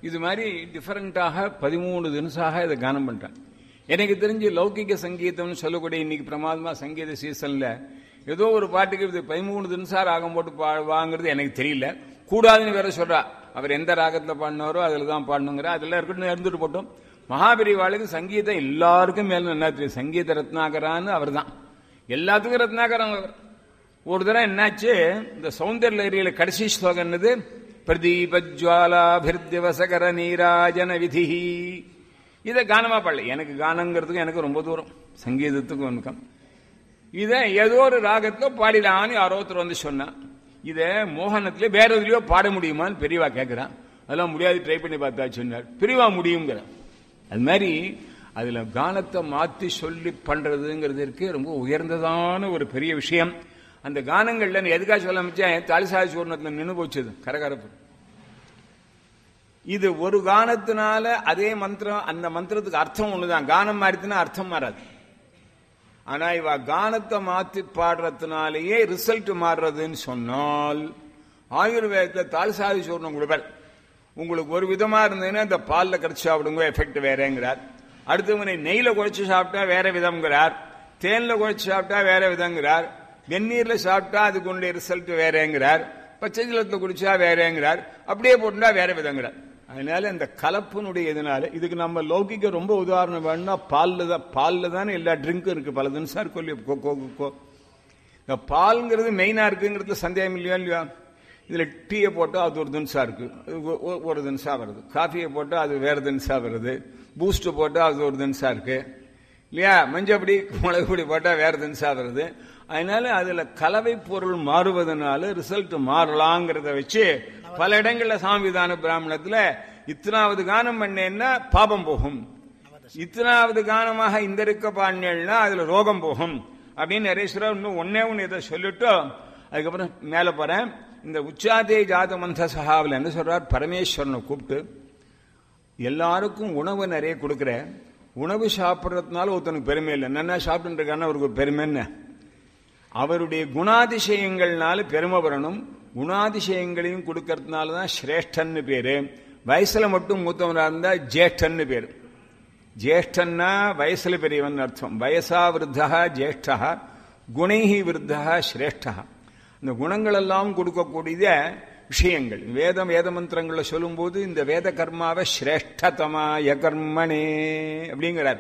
இது மாதிரி டிஃபரெண்டாக பதிமூணு தினசாக இதை கானம் பண்றேன் எனக்கு தெரிஞ்சு லௌகிக சங்கீதம்னு சொல்லக்கூடிய இன்னைக்கு பிரமாதமா சங்கீத சீசன்ல ஏதோ ஒரு பாட்டுக்கு இது பதிமூணு தினசா ராகம் போட்டு பாடுவாங்கிறது எனக்கு தெரியல கூடாதுன்னு வேற சொல்றா அவர் எந்த ராகத்துல பாடினாரோ அதுல தான் பாடணுங்கிற அதெல்லாம் இருக்கட்டும் இருந்துட்டு போட்டோம் மகாபெரிவாளுக்கு சங்கீதம் எல்லாருக்கும் மேல என்ன தெரியும் சங்கீத ரத்னாகரான்னு அவர் தான் எல்லாத்துக்கும் ரத்னாகரம் அவர் ஒரு தடவை என்னாச்சு இந்த சௌந்தர்ய ஏரியில கடைசி ஸ்லோகம் என்னது பிரதீபஜ்வாலாபிர்திவசகர நீராஜன விதி இதை கானமா பாடல எனக்கு கானங்கிறதுக்கு எனக்கு ரொம்ப தூரம் சங்கீதத்துக்கும் வணக்கம் இதை ஏதோ ஒரு ராகத்துல பாடிடலான்னு யாரோ ஒருத்தர் வந்து சொன்னா இதை மோகனத்துல வேற எதுலயோ பாட முடியுமான்னு பெரியவா கேட்கிறான் அதெல்லாம் முடியாது ட்ரை பண்ணி பார்த்தா சொன்னார் பெரியவா முடியுங்கிற அது மாதிரி அதுல கானத்தை மாத்தி சொல்லி பண்றதுங்கிறதுக்கு ரொம்ப உயர்ந்ததான ஒரு பெரிய விஷயம் அந்த கானங்கள்ல நான் எதுக்காக சொல்ல அமைச்சேன் தாலிசாய சூர்ணத்துல நின்று போச்சது கரகரப்பு இது ஒரு கானத்தினால அதே மந்திரம் அந்த மந்திரத்துக்கு அர்த்தம் ஒண்ணுதான் கானம் மாறித்துனா அர்த்தம் மாறாது ஆனா இவ கானத்தை மாத்தி பாடுறதுனாலேயே ரிசல்ட் மாறுறதுன்னு சொன்னால் ஆயுர்வேதத்துல தால்சாதி சூர்ணம் கொடுப்பார் உங்களுக்கு ஒரு விதமா இருந்ததுன்னா இந்த பால்ல கரைச்சு சாப்பிடுங்க எஃபெக்ட் வேறேங்கிறார் அடுத்தவனை நெய்ல குழைச்சு சாப்பிட்டா வேற விதம்ங்கிறார் தேன்ல குழைச்சு சாப்பிட்டா வேற விதங்கிறார் வெந்நீர்ல சாப்பிட்டா அதுக்கு உள்ள ரிசல்ட் வேறேங்கிறார் பச்சை ஜலத்துல குடிச்சா வேறேங்கிறார் அப்படியே போட்டுட்டா வேற விதங்கிறார் அதனால இந்த கலப்பினுடைய இதனால இதுக்கு நம்ம லௌகிக்க ரொம்ப உதாரணம் வேணும்னா பால்ல தான் பால்ல தானே எல்லா ட்ரிங்க்கும் இருக்கு பல தினசா இருக்கும் இல்லையா கோ கோ கோ இந்த பால்ங்கிறது மெயினா இருக்குங்கிறது சந்தேகம் இல்லையா இல்லையா இதுல டீயை போட்டால் அது ஒரு தினசா இருக்கு அது ஒ- ஒ- ஒரு தினசா வருது காஃபியை போட்டால் அது வேற தினசா வருது பூஸ்ட் போட்டால் அது ஒரு தினசா இருக்கு இல்லையா மஞ்சப்பொடி மிளகு பொடி போட்டால் வேற தினசா வருது அதனால அதுல கலவை பொருள் மாறுவதனால ரிசல்ட் மாறலாங்கிறத வச்சு பல இடங்கள்ல சாமிதான பிராமணத்துல இத்தனாவது கானம் பண்ணேன்னா பாபம் போகும் இத்தனாவது கானமாக இந்த இருக்க பாண்டியல்னா அதுல ரோகம் போகும் அப்படின்னு நரேஸ்வரர் இன்னும் ஒன்னே ஒன்னு இதை சொல்லிட்டு அதுக்கப்புறம் மேல போறேன் இந்த உச்சாதே ஜாத மந்த சகாவில் என்ன சொல்றார் பரமேஸ்வரனை கூப்பிட்டு எல்லாருக்கும் உணவு நிறைய கொடுக்குற உணவு சாப்பிட்றதுனால ஒருத்தனுக்கு பெருமை இல்லை நல்லா சாப்பிட்டு இருக்கான்னு அவருக்கு ஒரு பெருமை என்ன அவருடைய குணாதிசயங்கள்னால பெருமை வரணும் குணாதிசயங்களையும் கொடுக்கறதுனால தான் சிரேஷ்டன்னு பேரு வயசுல மட்டும் மூத்தவனா இருந்தா ஜேஷ்டன்னு பேரு ஜேஷ்டன்னா வயசுல பெரியவன் அர்த்தம் வயசா விருத்தா ஜேஷ்டா குணைஹி விருத்தா சிரேஷ்டா இந்த குணங்கள் எல்லாம் கொடுக்கக்கூடிய விஷயங்கள் வேதம் வேத மந்திரங்களை சொல்லும்போது இந்த வேத கர்மாவை சிரேஷ்டதமாய கர்மனே அப்படிங்கிறார்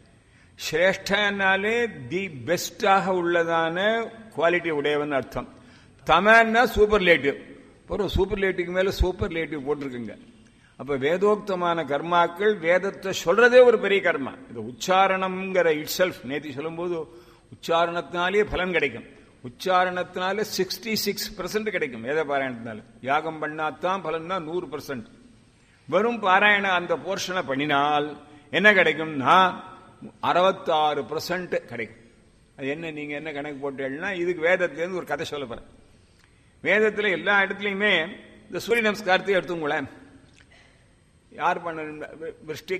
சிரேஷ்டனாலே தி பெஸ்டாக உள்ளதான குவாலிட்டி உடையவன் அர்த்தம் தமன்னா சூப்பர்லேட்டிவ் ஒரு சூப்பர்லேட்டிவ்க்கு மேல சூப்பர்லேட்டிவ் போட்டிருக்குங்க அப்ப வேதோக்தமான கர்மாக்கள் வேதத்தை சொல்றதே ஒரு பெரிய கர்மா இது உச்சாரணம்ங்கிற இட் செல்ஃப் நேத்தி சொல்லும்போது உச்சாரணத்தினாலே பலன் கிடைக்கும் உச்சாரணத்தினால சிக்ஸ்டி சிக்ஸ் பெர்சன்ட் கிடைக்கும் வேத பாராயணத்தினால யாகம் பண்ணாதான் பலன்னா நூறு பெர்சன்ட் வெறும் பாராயண அந்த போர்ஷனை பண்ணினால் என்ன கிடைக்கும்னா அறுபத்தாறு பெர்சன்ட் கிடைக்கும் அது என்ன நீங்க என்ன கணக்கு போட்டீங்கன்னா இதுக்கு வேதத்திலேருந்து ஒரு கதை சொல்ல போறேன் வேதத்துல எல்லா இடத்துலையுமே இந்த சூரிய நமஸ்காரத்தையும் எடுத்துங்களேன் யார் பண்ண விருஷ்டி